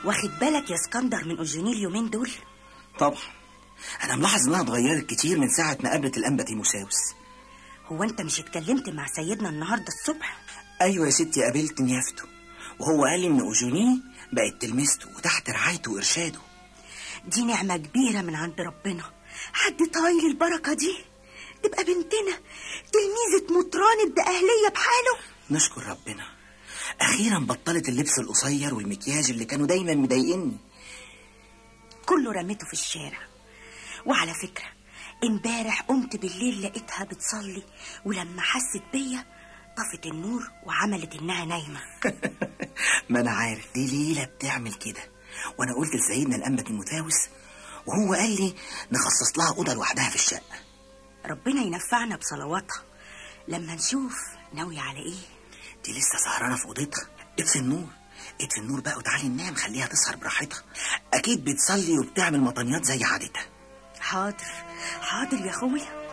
واخد بالك يا اسكندر من أوجوني اليومين دول طبعا انا ملاحظ انها اتغيرت كتير من ساعه ما قابلت الانبا تيموساوس هو انت مش اتكلمت مع سيدنا النهارده الصبح ايوه يا ستي قابلت نيافته وهو قال لي ان اوجوني بقت تلمسته وتحت رعايته وارشاده دي نعمة كبيرة من عند ربنا حد طايل البركة دي تبقى بنتنا تلميذة مطران الدقهلية بحاله نشكر ربنا اخيرا بطلت اللبس القصير والمكياج اللي كانوا دايما مضايقني كله رميته في الشارع وعلى فكرة امبارح قمت بالليل لقيتها بتصلي ولما حست بيا طفت النور وعملت انها نايمة ما انا عارف دي ليله بتعمل كده وانا قلت لسيدنا الانبا تيموثاوس وهو قال لي نخصص لها اوضه لوحدها في الشقه ربنا ينفعنا بصلواتها لما نشوف ناوية على ايه دي لسه سهرانه في اوضتها اطفي النور اطفي النور بقى وتعالي ننام خليها تسهر براحتها اكيد بتصلي وبتعمل مطنيات زي عادتها حاضر حاضر يا اخويا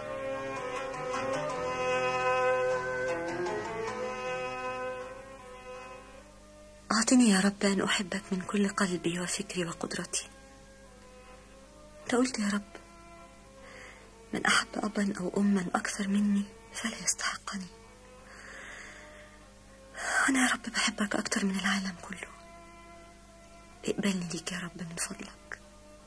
أعطني يا رب أن أحبك من كل قلبي وفكري وقدرتي أنت قلت يا رب من أحب أبا أو أما أكثر مني فلا يستحقني أنا يا رب بحبك أكتر من العالم كله اقبلني ليك يا رب من فضلك